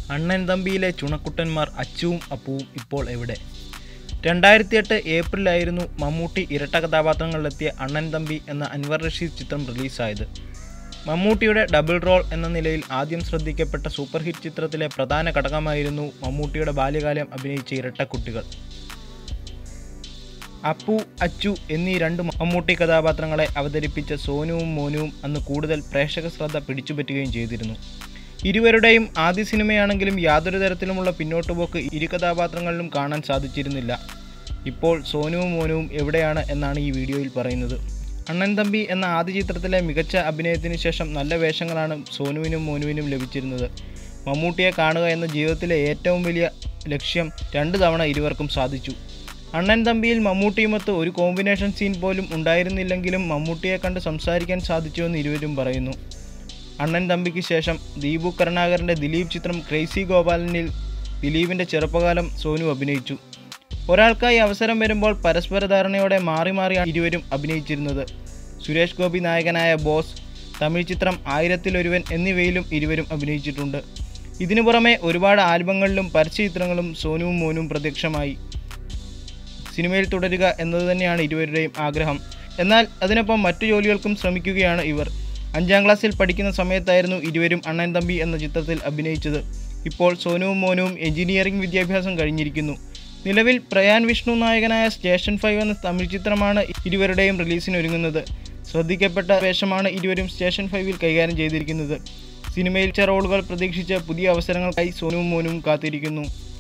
അണ്ണൻ തമ്പിയിലെ ചുണക്കുട്ടന്മാർ അച്ചുവും അപ്പുവും ഇപ്പോൾ എവിടെ രണ്ടായിരത്തിയെട്ട് ഏപ്രിലായിരുന്നു മമ്മൂട്ടി ഇരട്ട കഥാപാത്രങ്ങളിലെത്തിയ അണ്ണൻ തമ്പി എന്ന അൻവർ റഷീദ് ചിത്രം റിലീസായത് മമ്മൂട്ടിയുടെ ഡബിൾ റോൾ എന്ന നിലയിൽ ആദ്യം ശ്രദ്ധിക്കപ്പെട്ട സൂപ്പർ ഹിറ്റ് ചിത്രത്തിലെ പ്രധാന ഘടകമായിരുന്നു മമ്മൂട്ടിയുടെ ബാല്യകാലം അഭിനയിച്ച ഇരട്ടക്കുട്ടികൾ അപ്പു അച്ചു എന്നീ രണ്ട് മമ്മൂട്ടി കഥാപാത്രങ്ങളെ അവതരിപ്പിച്ച സോനുവും മോനുവും അന്ന് കൂടുതൽ പ്രേക്ഷക ശ്രദ്ധ പിടിച്ചുപറ്റുകയും ചെയ്തിരുന്നു ഇരുവരുടെയും ആദ്യ സിനിമയാണെങ്കിലും യാതൊരു തരത്തിലുമുള്ള പിന്നോട്ടുപോക്ക് ഇരു കഥാപാത്രങ്ങളിലും കാണാൻ സാധിച്ചിരുന്നില്ല ഇപ്പോൾ സോനുവും മോനുവും എവിടെയാണ് എന്നാണ് ഈ വീഡിയോയിൽ പറയുന്നത് അണ്ണൻ തമ്പി എന്ന ആദ്യ ചിത്രത്തിലെ മികച്ച അഭിനയത്തിന് ശേഷം നല്ല വേഷങ്ങളാണ് സോനുവിനും മോനുവിനും ലഭിച്ചിരുന്നത് മമ്മൂട്ടിയെ കാണുക എന്ന ജീവിതത്തിലെ ഏറ്റവും വലിയ ലക്ഷ്യം രണ്ട് തവണ ഇരുവർക്കും സാധിച്ചു അണ്ണൻ തമ്പിയിൽ മമ്മൂട്ടിയുമൊത്ത് ഒരു കോമ്പിനേഷൻ സീൻ പോലും ഉണ്ടായിരുന്നില്ലെങ്കിലും മമ്മൂട്ടിയെ കണ്ട് സംസാരിക്കാൻ സാധിച്ചുവെന്ന് ഇരുവരും പറയുന്നു അണ്ണൻ തമ്പിക്ക് ശേഷം ദീപു കരുണാകരൻ്റെ ദിലീപ് ചിത്രം ക്രേസി ഗോപാലനിൽ ദിലീപിൻ്റെ ചെറുപ്പകാലം സോനു അഭിനയിച്ചു ഒരാൾക്കായി അവസരം വരുമ്പോൾ പരസ്പര ധാരണയോടെ മാറി മാറിയാണ് ഇരുവരും അഭിനയിച്ചിരുന്നത് സുരേഷ് ഗോപി നായകനായ ബോസ് തമിഴ് ചിത്രം ആയിരത്തിലൊരുവൻ എന്നിവയിലും ഇരുവരും അഭിനയിച്ചിട്ടുണ്ട് ഇതിനു പുറമെ ഒരുപാട് ആൽബങ്ങളിലും പരസ്യചിത്രങ്ങളും സോനുവും മോനും പ്രത്യക്ഷമായി സിനിമയിൽ തുടരുക എന്നത് തന്നെയാണ് ഇരുവരുടെയും ആഗ്രഹം എന്നാൽ അതിനൊപ്പം മറ്റു ജോലികൾക്കും ശ്രമിക്കുകയാണ് ഇവർ അഞ്ചാം ക്ലാസ്സിൽ പഠിക്കുന്ന സമയത്തായിരുന്നു ഇരുവരും അണ്ണൻ തമ്പി എന്ന ചിത്രത്തിൽ അഭിനയിച്ചത് ഇപ്പോൾ സോനുവും മോനുവും എഞ്ചിനീയറിംഗ് വിദ്യാഭ്യാസം കഴിഞ്ഞിരിക്കുന്നു നിലവിൽ പ്രയാൻ വിഷ്ണു നായകനായ സ്റ്റേഷൻ ഫൈവ് എന്ന തമിഴ് ചിത്രമാണ് ഇരുവരുടെയും റിലീസിനൊരുങ്ങുന്നത് ശ്രദ്ധിക്കപ്പെട്ട വേഷമാണ് ഇരുവരും സ്റ്റേഷൻ ഫൈവിൽ കൈകാര്യം ചെയ്തിരിക്കുന്നത് സിനിമയിൽ റോളുകൾ പ്രതീക്ഷിച്ച് പുതിയ അവസരങ്ങൾക്കായി സോനുവും മോനും കാത്തിരിക്കുന്നു